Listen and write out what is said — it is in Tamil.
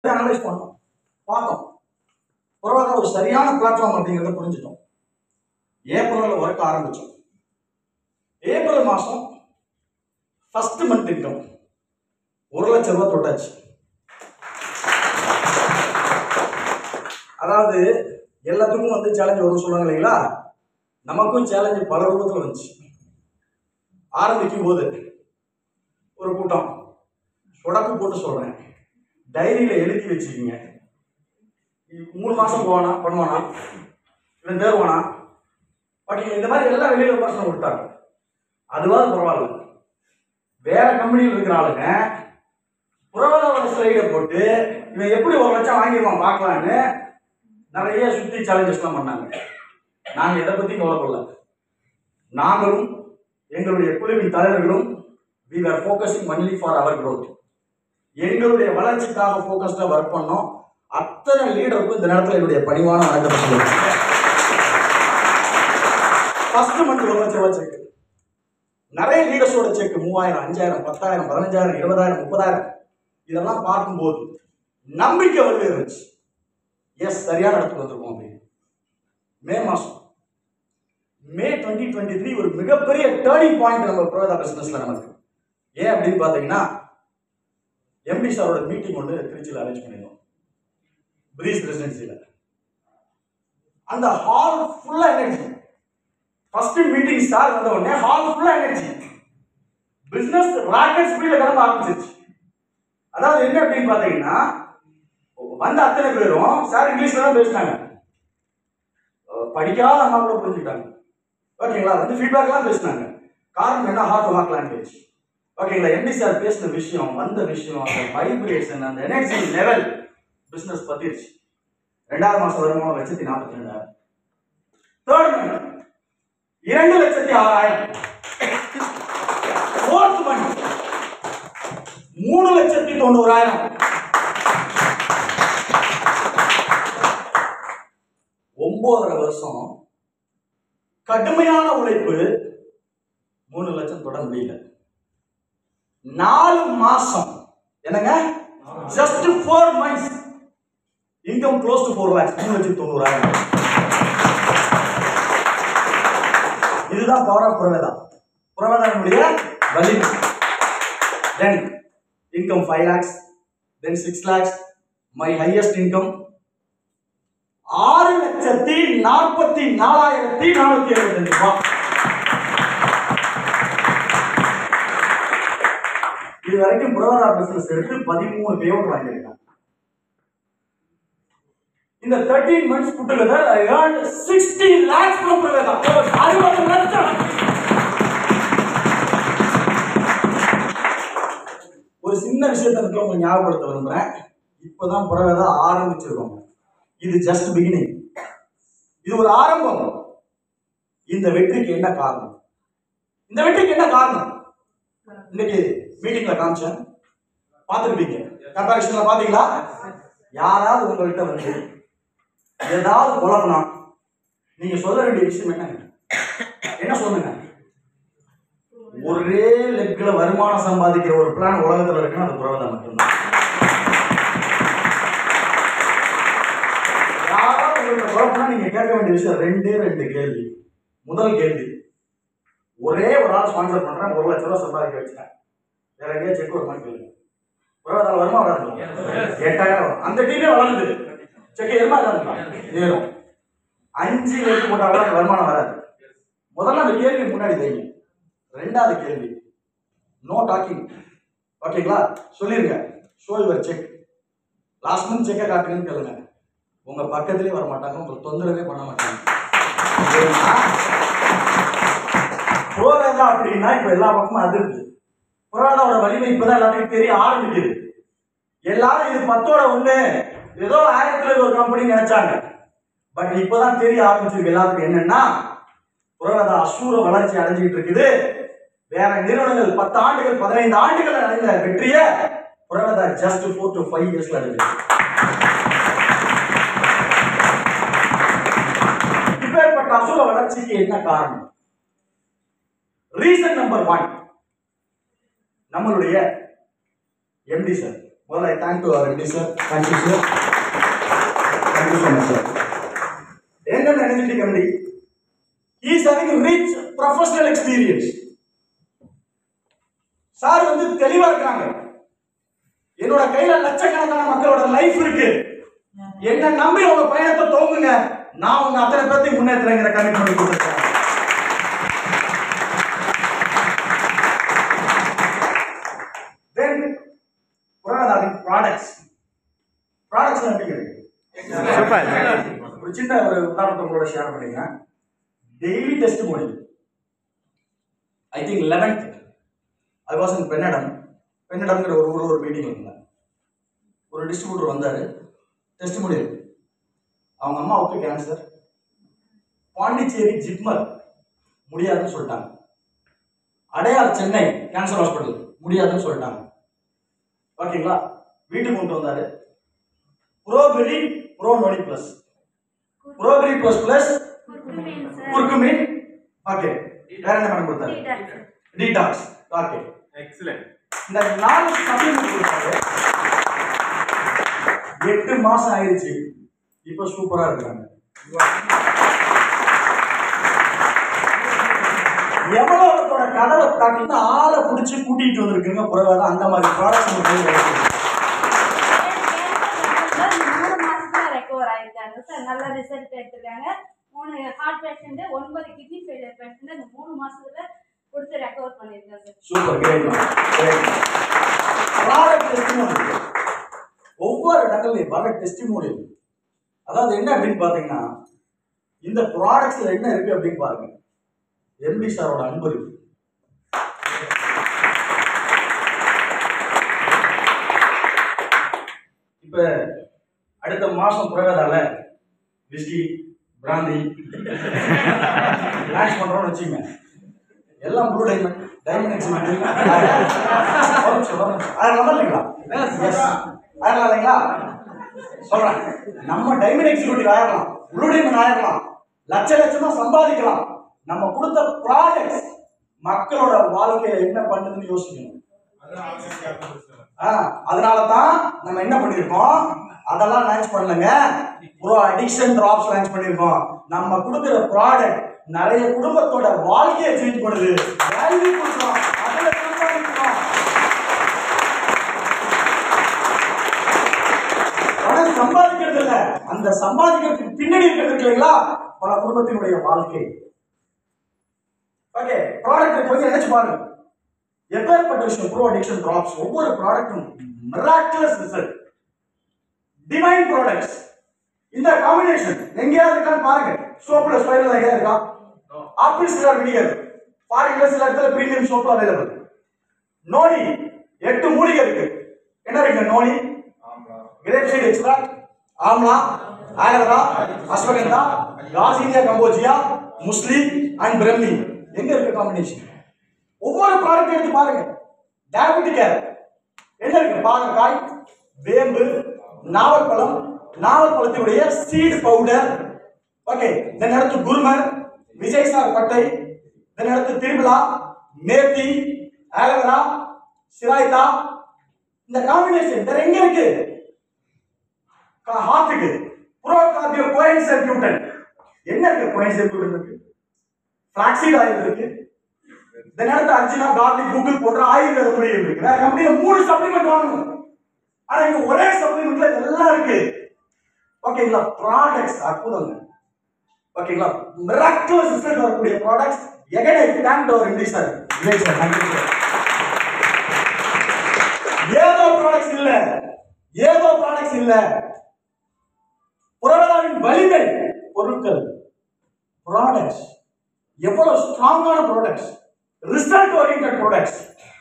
அனலைஸ் பண்ணோம் பார்த்தோம் பரவாயில்ல ஒரு சரியான பிளாட்ஃபார்ம் அப்படிங்கிறத புரிஞ்சுட்டோம் ஏப்ரலில் ஒர்க் ஆரம்பித்தோம் ஏப்ரல் மாதம் ஃபஸ்ட்டு மந்த் இன்கம் ஒரு லட்சம் ரூபா தொட்டாச்சு அதாவது எல்லாத்துக்கும் வந்து சேலஞ்ச் வரும்னு சொல்லுவாங்க இல்லைங்களா நமக்கும் சேலஞ்சு பல ரூபத்தில் வந்துச்சு ஆரம்பிக்கும் போது ஒரு கூட்டம் சொடக்கு போட்டு சொல்கிறேன் டைரியில் எழுதி வச்சுக்கிங்க மூணு மாதம் போவானா பண்ணுவானா இல்லை தேர்வானா பட் இந்த மாதிரி எல்லாம் வெளியில் விமர்சனம் கொடுத்தாங்க அதுவாது பரவாயில்ல வேற கம்பெனியில் இருக்கிற ஆளுங்க புறவதோட ஸ்லைடை போட்டு இவன் எப்படி ஒரு லட்சம் வாங்கிடுவான் பார்க்கலான்னு நிறைய சுற்றி சேலஞ்சஸ்லாம் பண்ணாங்க நாங்கள் இதை பற்றி கவலைப்படல நாங்களும் எங்களுடைய குழுவின் தலைவர்களும் we were focusing only for our growth எங்களுடைய வளர்ச்சிக்காக ஃபோக்கஸ்டாக ஒர்க் பண்ணோம் அத்தனை லீடருக்கும் இந்த நேரத்தில் என்னுடைய பணிவான வணக்கத்தை சொல்லுவேன் ஃபர்ஸ்ட் மந்த் ஒரு லட்சம் ரூபாய் செக் நிறைய லீடர்ஸோட செக் மூவாயிரம் அஞ்சாயிரம் பத்தாயிரம் பதினஞ்சாயிரம் இருபதாயிரம் முப்பதாயிரம் இதெல்லாம் பார்க்கும்போது நம்பிக்கை வந்து இருந்துச்சு எஸ் சரியான இடத்துக்கு வந்திருக்கோம் அப்படின்னு மே மாதம் மே டுவெண்ட்டி டுவெண்ட்டி த்ரீ ஒரு மிகப்பெரிய டேர்னிங் பாயிண்ட் நம்ம புரோதா பிஸ்னஸில் நமக்கு ஏன் அப்படின்னு பார்த்தீங்கன்னா எம்டி சாரோட மீட்டிங் ஒன்று திருச்சியில் அரேஞ்ச் பண்ணியிருந்தோம் பிரீஸ் ரெசிடென்சியில் அந்த ஹால் ஃபுல்லாக எனர்ஜி ஃபர்ஸ்ட் மீட்டிங் ஸ்டார் வந்த உடனே ஹால் ஃபுல்லாக எனர்ஜி பிஸ்னஸ் ராக்கெட் ஸ்பீடில் கிளம்ப ஆரம்பிச்சிருச்சு அதாவது என்ன அப்படின்னு பார்த்தீங்கன்னா வந்த அத்தனை பேரும் சார் இங்கிலீஷ்ல தான் பேசினாங்க அஹ் படிக்காத அம்மா கூட புரிஞ்சுக்கிட்டாங்க ஓகேங்களா வந்து ஃபீட்பேக்லாம் பேசினாங்க காரணம் என்ன ஹார்ட் டு ஹார்ட் லாங்குவேஜ் ஓகேங்களா எம்டி சார் பேசின விஷயம் வந்த விஷயம் அந்த வைப்ரேஷன் அந்த எனர்ஜி லெவல் பிஸ்னஸ் பத்திருச்சு ரெண்டாவது மாசம் வருமானம் லட்சத்தி நாற்பத்தி ரெண்டாயிரம் தேர்ட் மந்த் இரண்டு லட்சத்தி ஆறாயிரம் ஃபோர்த் மந்த் மூணு லட்சத்தி தொண்ணூறாயிரம் ஒன்பதரை வருஷம் கடுமையான உழைப்பு மூணு லட்சம் தொட முடியல நாலு மாசம் என்னங்க just four months income close to four lakhs மூணு லட்சத்தி தொண்ணூறாயிரம் இதுதான் பவர் ஆஃப் புரவேதா புரவேதாவுடைய வலிமை then income five lakhs then six lakhs my highest income ஆறு லட்சத்தி நாற்பத்தி நாலாயிரத்தி நானூத்தி எழுபத்தஞ்சு ரூபாய் இது வரைக்கும் புரோதா பிசினஸ் எடுத்து பதிமூணு பேவுட் வாங்கியிருக்காங்க இந்த thirteen months put together I earned 60 lakhs from Priveda. அறுபது லட்சம் ஒரு சின்ன விஷயத்தை மட்டும் உங்களுக்கு ஞாபகப்படுத்த விரும்புறேன் இப்பதான் புறவேதா ஆரம்பிச்சிருக்கோம் இது ஜஸ்ட் பிகினிங் இது ஒரு ஆரம்பம் இந்த வெற்றிக்கு என்ன காரணம் இந்த வெற்றிக்கு என்ன காரணம் இன்னைக்கு மீட்டிங்ல காமிச்சேன் பார்த்துருப்பீங்க கம்பேரிஷன்ல பாத்தீங்களா யாராவது உங்கள்கிட்ட வந்து ஏதாவது குழப்பனா நீங்க சொல்ல வேண்டிய விஷயம் என்னங்க என்ன சொல்லுங்க ஒரே லெக்ல வருமானம் சம்பாதிக்கிற ஒரு பிளான் உலகத்துல இருக்குன்னா அது புறவதா மட்டும்தான் யாராவது உங்களுக்கு குழப்பம்னா நீங்க கேட்க வேண்டிய விஷயம் ரெண்டே ரெண்டு கேள்வி முதல் கேள்வி ஒரே ஒரு ஆள் ஸ்பான்சர் பண்றேன் ஒரு லட்ச ரூபா சம்பாதிக்க வச்சுட்டேன் வேற எங்கேயா செக் ஒரு மாதிரி கேளுங்க புறவதால வருமா வராது எட்டாயிரம் வரும். அந்த டீமே வளருது செக் ஏறுமா வராதுங்களா ஏறும் அஞ்சு லேட் போட்டாலும் அந்த வருமானம் வராது முதல்ல அந்த கேள்வி முன்னாடி வைங்க ரெண்டாவது கேள்வி நோ டாக்கிங் ஓகேங்களா சொல்லிருங்க show your check last month செக்கை காட்டுங்கன்னு கேளுங்க உங்க பக்கத்துலயே வர மாட்டாங்க உங்களுக்கு தொந்தரவே பண்ண மாட்டாங்க ஏன்னா, புரோதா அப்படின்னா இப்ப எல்லா பக்கமும் அதிருது புரோதாவோட வலிமை இப்பதான் எல்லாத்துக்கும் தெரிய ஆரம்பிக்குது எல்லாரும் இது பத்தோட ஒண்ணு ஏதோ ஆயிரத்துல ஒரு கம்பெனி நினைச்சாங்க பட் இப்பதான் தெரிய ஆரம்பிச்சிருக்கு எல்லாத்துக்கும் என்னன்னா புரோதா அசூர வளர்ச்சி அடைஞ்சிட்டு இருக்குது வேற நிறுவனங்கள் பத்து ஆண்டுகள் பதினைந்து ஆண்டுகள் அடைந்த வெற்றிய புரோதா ஜஸ்ட் ஃபோர் டு ஃபைவ் இயர்ஸ்ல அடைஞ்சிருக்கு இப்பேற்பட்ட அசுர வளர்ச்சிக்கு என்ன காரணம் ரீசன் நம்பர் ஒன் நம்மளுடைய MD sir Well, I thank to our MD sir. Thank you, sir. Thank you so much, sir. Endon Energetic MD. He is having a rich professional experience. Sir வந்து தெளிவா இருக்காங்க என்னோட கையில லட்சக்கணக்கான மக்களோட லைஃப் இருக்கு என்ன நம்பி உங்க பயணத்தை தோங்குங்க நான் உங்க அத்தனை பேர்த்தையும் முன்னேற்றுறேங்கிற கமிட்மெண்ட் கொடுத்துருக்கேன் தென் புரகதாவின் ப்ராடக்ட்ஸ் ப்ராடக்ட்ஸ் எப்படி இருக்கு ஒரு சின்ன ஒரு உதாரணத்தை உங்களோட ஷேர் பண்ணிக்கிறேன் டெய்லி டெஸ்ட் மோடி I think eleventh I was in Pennadam பென்னடம்ங்கிற ஒரு ஊரில் ஒரு மீட்டிங் இருந்தேன் ஒரு டிஸ்ட்ரிபியூட்டர் வந்தார் டெஸ்ட் முடியல் அவங்க அம்மாவுக்கு கேன்சர் பாண்டிச்சேரி ஜிப்மர் முடியாதுன்னு சொல்லிட்டாங்க அடையார் சென்னை கேன்சர் ஹாஸ்பிட்டல் முடியாதுன்னு சொல்லிட்டாங்க ஓகேங்களா வீட்டுக்கு கொண்டு வந்தாரு புரோபெரி ப்ரோ நோனி பிளஸ் புரோபெரி பிளஸ் பிளஸ் குர்குமின் ஓகே வேற என்ன மேடம் கொடுத்தாரு டீடாக்ஸ் ஓகே எக்ஸலன்ட் இந்த நாலு சப்ளிமெண்ட் கொடுத்தாரு எட்டு மாசம் ஆயிடுச்சு இப்போ சூப்பரா இருக்காங்க எவ்வளவு அவரோட கதவை தட்டிட்டு ஆளை பிடிச்சி கூட்டிட்டு வந்திருக்குங்க புறவாத அந்த மாதிரி ப்ராடக்ட்ஸ் மூணு மாசத்துல ரெக்கவர் ஆயிருக்காங்க சார் நல்ல ரிசல்ட் எடுத்திருக்காங்க மூணு ஹார்ட் பேஷண்ட் ஒன்பது கிட்னி ஃபெயிலியர் பேஷண்ட் இந்த மூணு மாசத்துல கொடுத்து ரெக்கவர் பண்ணியிருக்காங்க sir super great product testimonial ஒவ்வொரு இடங்கள்லையும் வர டெஸ்டிமோனியல் அதாவது என்ன அப்படின்னு பார்த்தீங்கன்னா இந்த ப்ராடக்ட்ஸ்ல என்ன இருக்கு அப்படின்னு பாருங்க எம்டி சாரோட அன்பு இருக்கு இப்ப அடுத்த மாசம் பிறகுதால விஸ்கி பிராந்தி லான்ச் பண்றோம்னு வச்சுங்க எல்லாம் ப்ளூ டைமண்ட் டைமண்ட் எக்ஸிபிட் அதெல்லாம் இல்லைங்களா எஸ் ஆயிரலாம் இல்லைங்களா சொல்றேன் நம்ம டைமண்ட் எக்ஸிக்யூட்டிவ் ஆயிரலாம் ப்ளூ டைமண்ட் ஆயிரலாம் லட்ச லட்சமா சம்பாதிக்கலாம் நம்ம கொடுத்த ப்ராடக்ட்ஸ் மக்களோட வாழ்க்கையில என்ன பண்ணுதுன்னு யோசிக்கணும் ஆ, அதனால தான் நம்ம என்ன பண்ணிருக்கோம் அதெல்லாம் லான்ச் பண்ணலங்க ப்ரோ அடிக்ஷன் டிராப்ஸ் லான்ச் பண்ணிருக்கோம் நம்ம கொடுக்குற ப்ராடக்ட் நிறைய குடும்பத்தோட வாழ்க்கையை சேஞ்ச் பண்ணுது வேல்யூ கொடுக்குறோம் அதுல சம்பாதிக்கிறோம் பணம் சம்பாதிக்கிறது இல்ல அந்த சம்பாதிக்கிறதுக்கு பின்னாடி இருக்கிறது இருக்கு இல்லைங்களா பல குடும்பத்தினுடைய வாழ்க்கை ஓகே ப்ராடக்ட் கொஞ்சம் நினைச்சு பாருங்க எப்பேற்பட்ட விஷயம் ப்ரோ அடிக்ஷன் ட்ராப்ஸ் ஒவ்வொரு ப்ராடக்ட்டும் மிராக்குலஸ் ரிசல்ட் டிவைன் ப்ராடக்ட்ஸ் இந்த காம்பினேஷன் எங்கேயாவது இருக்கான்னு பாருங்க சோப்ல ஸ்பைரல் எங்கேயா இருக்கா ஆப்பிள் சிலர் வினிகர் ஃபாரின்ல சில இடத்துல பிரீமியம் சோப் அவைலபிள் நோனி எட்டு மூலிகை இருக்கு என்ன இருக்கு noni grape seed extract amla aloe vera ashwagandha garcinia cambogia musli and brahmi எங்க இருக்கு காம்பினேஷன் ஒவ்வொரு ப்ராடக்ட் எடுத்து பாருங்க டயபெட்டிக் கேர் என்ன இருக்கு பாகக்காய் வேம்பு நாவல்பழம் நாவல்பழத்தினுடைய சீடு பவுடர் ஓகே தென் அடுத்து குருமர் விஜய் சார் பட்டை தென் அடுத்து திருவிழா மேத்தி ஆலோவேரா சிராய்தா இந்த காம்பினேஷன் வேற எங்க இருக்கு ஹார்ட்டுக்கு ப்ரோ கார்டியோ கோயின் சர்க்கியூட்டன் என்ன இருக்கு கோயின் சர்க்கியூட்டன் இருக்கு ஃபிளாக்சீட் ஆயில் இருக்கு தென் அடுத்து அர்ஜுனா கார்லிக் கூகுள் போன்ற ஆயுர்வேத மூலிகை இருக்கு வேற கம்பெனில மூணு சப்ளிமெண்ட் வாங்கணும் ஆனா இங்க ஒரே சப்ளிமெண்ட்ல இதெல்லாம் இருக்கு ஓகேங்களா ப்ராடக்ட்ஸ் அற்புதங்க ஓகேங்களா மிராக்குலஸ் ரிசல்ட் வரக்கூடிய ப்ராடக்ட்ஸ் எகனே தேங்க் அவர் English sir great sir thank you sir ஏதோ ப்ராடக்ட்ஸ் இல்ல ஏதோ ப்ராடக்ட்ஸ் இல்ல புரவலாவின் வலிமை பொருட்கள் ப்ராடக்ட்ஸ் எவ்வளவு ஸ்ட்ராங்கான ப்ராடக்ட்ஸ் ரிசல்ட் ஓரியன்ட் ப்ராடக்ட்ஸ்